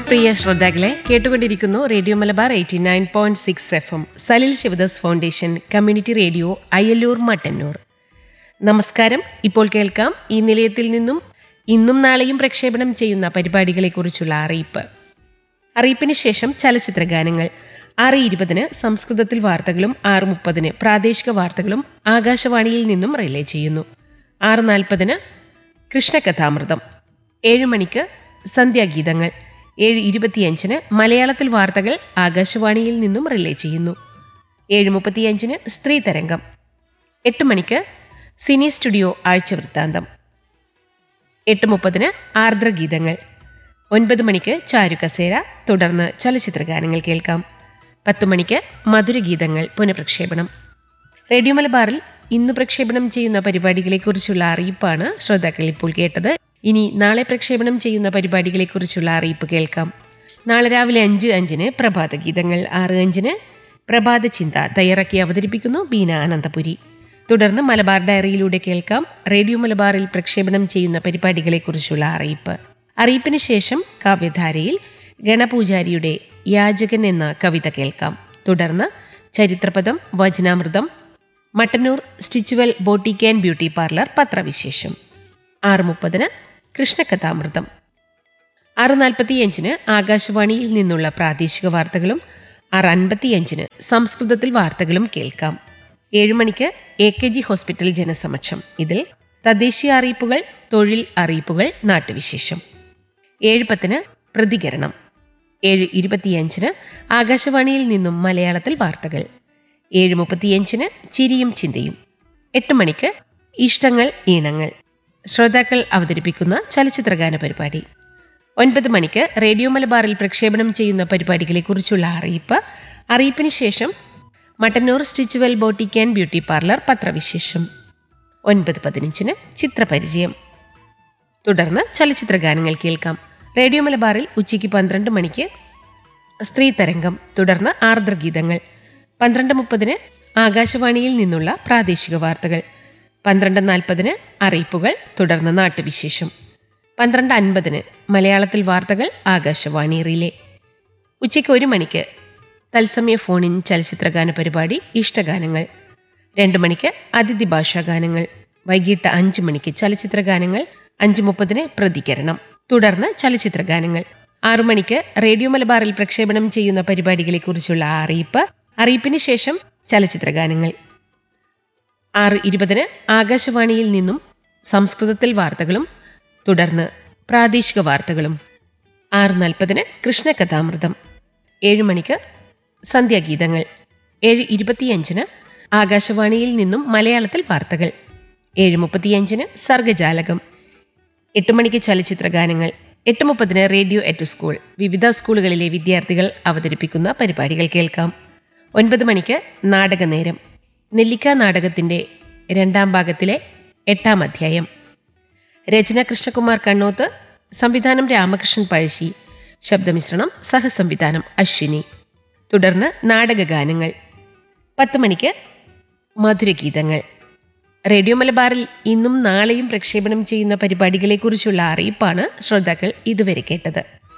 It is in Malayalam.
പ്രിയ ശ്രോതാക്കളെ കേട്ടുകൊണ്ടിരിക്കുന്നു radio Malabar eighty nine point six F M Salil Sivadas foundation community radio Ayyallur Mattannur നമസ്കാരം ഇപ്പോൾ കേൾക്കാം ഈ നിലയത്തിൽ നിന്നും ഇന്നും നാളെയും പ്രക്ഷേപണം ചെയ്യുന്ന പരിപാടികളെക്കുറിച്ചുള്ള അറിയിപ്പ് അറിയിപ്പിന് ശേഷം ചലച്ചിത്ര ഗാനങ്ങൾ ആറ് ഇരുപതിന് സംസ്കൃതത്തിൽ വാർത്തകളും ആറ് മുപ്പതിന് പ്രാദേശിക വാർത്തകളും ആകാശവാണിയിൽ നിന്നും റിലേ ചെയ്യുന്നു ആറ് നാൽപ്പതിന് കൃഷ്ണകഥാമൃതം ഏഴ് മണിക്ക് സന്ധ്യാഗീതങ്ങൾ ഏഴ് ഇരുപത്തിയഞ്ചിന് മലയാളത്തിൽ വാർത്തകൾ ആകാശവാണിയിൽ നിന്നും റിലേ ചെയ്യുന്നു ഏഴ് മുപ്പത്തിയഞ്ചിന് സ്ത്രീ തരംഗം എട്ട് മണിക്ക് സിനി സ്റ്റുഡിയോ ആഴ്ച വൃത്താന്തം എട്ട് മുപ്പതിന് ആർദ്രഗീതങ്ങൾ ഒൻപത് മണിക്ക് ചാരുകസേര തുടർന്ന് ചലച്ചിത്ര ഗാനങ്ങൾ കേൾക്കാം പത്ത് മണിക്ക് മധുരഗീതങ്ങൾ പുനഃപ്രക്ഷേപണം റേഡിയോ മലബാറിൽ ഇന്ന് പ്രക്ഷേപണം ചെയ്യുന്ന പരിപാടികളെക്കുറിച്ചുള്ള അറിയിപ്പാണ് ശ്രോതാക്കൾ ഇപ്പോൾ കേട്ടത് ഇനി നാളെ പ്രക്ഷേപണം ചെയ്യുന്ന പരിപാടികളെക്കുറിച്ചുള്ള അറിയിപ്പ് കേൾക്കാം നാളെ രാവിലെ അഞ്ച് അഞ്ചിന് പ്രഭാത ഗീതങ്ങൾ ആറ് അഞ്ചിന് പ്രഭാത ചിന്ത തയ്യാറാക്കി അവതരിപ്പിക്കുന്നു ബീന അനന്തപുരി തുടർന്ന് മലബാർ ഡയറിയിലൂടെ കേൾക്കാം റേഡിയോ മലബാറിൽ പ്രക്ഷേപണം ചെയ്യുന്ന പരിപാടികളെക്കുറിച്ചുള്ള അറിയിപ്പ് അറിയിപ്പിന് ശേഷം കാവ്യധാരയിൽ ഗണപൂജാരിയുടെ യാചകൻ എന്ന കവിത കേൾക്കാം തുടർന്ന് ചരിത്രപദം വചനാമൃതം മട്ടന്നൂർ സ്റ്റിച്ചുവൽ ബോട്ടിക് ആൻഡ് ബ്യൂട്ടി പാർലർ പത്രവിശേഷം ആറ് മുപ്പതിന് കൃഷ്ണകഥാമൃതം ആറ് നാൽപ്പത്തിയഞ്ചിന് ആകാശവാണിയിൽ നിന്നുള്ള പ്രാദേശിക വാർത്തകളും ആറ് അൻപത്തിയഞ്ചിന് സംസ്കൃതത്തിൽ വാർത്തകളും കേൾക്കാം ഏഴുമണിക്ക് എ കെ ജി ഹോസ്പിറ്റൽ ജനസമക്ഷം ഇതിൽ തദ്ദേശീയ അറിയിപ്പുകൾ തൊഴിൽ അറിയിപ്പുകൾ നാട്ടുവിശേഷം ഏഴ് പത്തിന് പ്രതികരണം ഏഴ് ഇരുപത്തിയഞ്ചിന് ആകാശവാണിയിൽ നിന്നും മലയാളത്തിൽ വാർത്തകൾ ഏഴ് മുപ്പത്തിയഞ്ചിന് ചിരിയും ചിന്തയും എട്ട് മണിക്ക് ഇഷ്ടങ്ങൾ ഈണങ്ങൾ ശ്രോതാക്കൾ അവതരിപ്പിക്കുന്ന ചലച്ചിത്രഗാന പരിപാടി ഒൻപത് മണിക്ക് റേഡിയോ മലബാറിൽ പ്രക്ഷേപണം ചെയ്യുന്ന പരിപാടികളെക്കുറിച്ചുള്ള അറിയിപ്പ് അറിയിപ്പിന് ശേഷം മട്ടന്നൂർ സ്റ്റിച്ചുവൽ ബോട്ടിക് ആൻഡ് ബ്യൂട്ടി പാർലർ പത്രവിശേഷം ഒൻപത് പതിനഞ്ചിന് ചിത്രപരിചയം തുടർന്ന് ചലച്ചിത്ര ഗാനങ്ങൾ കേൾക്കാം റേഡിയോ മലബാറിൽ ഉച്ചയ്ക്ക് പന്ത്രണ്ട് മണിക്ക് സ്ത്രീ തരംഗം തുടർന്ന് ആർദ്രഗീതങ്ങൾ പന്ത്രണ്ട് മുപ്പതിന് ആകാശവാണിയിൽ നിന്നുള്ള പ്രാദേശിക വാർത്തകൾ പന്ത്രണ്ട് നാൽപ്പതിന് അറിയിപ്പുകൾ തുടർന്ന് നാട്ടുവിശേഷം പന്ത്രണ്ട് അൻപതിന് മലയാളത്തിൽ വാർത്തകൾ ആകാശവാണി റിലേ ഉച്ചയ്ക്ക് ഒരു മണിക്ക് തത്സമയ ഫോണിൻ ചലച്ചിത്രഗാന പരിപാടി ഇഷ്ടഗാനങ്ങൾ രണ്ട് മണിക്ക് അതിഥി ഭാഷാ ഗാനങ്ങൾ വൈകിട്ട് അഞ്ച് മണിക്ക് ചലച്ചിത്ര ഗാനങ്ങൾ അഞ്ച് മുപ്പതിന് പ്രതികരണം തുടർന്ന് ചലച്ചിത്ര ഗാനങ്ങൾ ആറു മണിക്ക് റേഡിയോ മലബാറിൽ പ്രക്ഷേപണം ചെയ്യുന്ന പരിപാടികളെക്കുറിച്ചുള്ള അറിയിപ്പ് അറിയിപ്പിന് ശേഷം ചലച്ചിത്ര ഗാനങ്ങൾ ആറ് ഇരുപതിന് ആകാശവാണിയിൽ നിന്നും സംസ്കൃതത്തിൽ വാർത്തകളും തുടർന്ന് പ്രാദേശിക വാർത്തകളും ആറ് നാൽപ്പതിന് കൃഷ്ണകഥാമൃതം ഏഴ് മണിക്ക് സന്ധ്യാഗീതങ്ങൾ ഏഴ് ഇരുപത്തിയഞ്ചിന് ആകാശവാണിയിൽ നിന്നും മലയാളത്തിൽ വാർത്തകൾ ഏഴ് മുപ്പത്തിയഞ്ചിന് സർഗജാലകം എട്ട് മണിക്ക് ചലച്ചിത്ര ഗാനങ്ങൾ എട്ട് മുപ്പതിന് റേഡിയോ എറ്റ് സ്കൂൾ വിവിധ സ്കൂളുകളിലെ വിദ്യാർത്ഥികൾ അവതരിപ്പിക്കുന്ന പരിപാടികൾ കേൾക്കാം ഒൻപത് മണിക്ക് നാടകനേരം നെല്ലിക്ക നാടകത്തിന്റെ രണ്ടാം ഭാഗത്തിലെ എട്ടാം അധ്യായം രചന കൃഷ്ണകുമാർ കണ്ണോത്ത് സംവിധാനം രാമകൃഷ്ണൻ പഴശ്ശി ശബ്ദമിശ്രണം സഹസംവിധാനം അശ്വിനി തുടർന്ന് നാടകഗാനങ്ങൾ പത്ത് മണിക്ക് മധുരഗീതങ്ങൾ റേഡിയോ മലബാറിൽ ഇന്നും നാളെയും പ്രക്ഷേപണം ചെയ്യുന്ന പരിപാടികളെക്കുറിച്ചുള്ള അറിയിപ്പാണ് ശ്രോതാക്കൾ ഇതുവരെ കേട്ടത്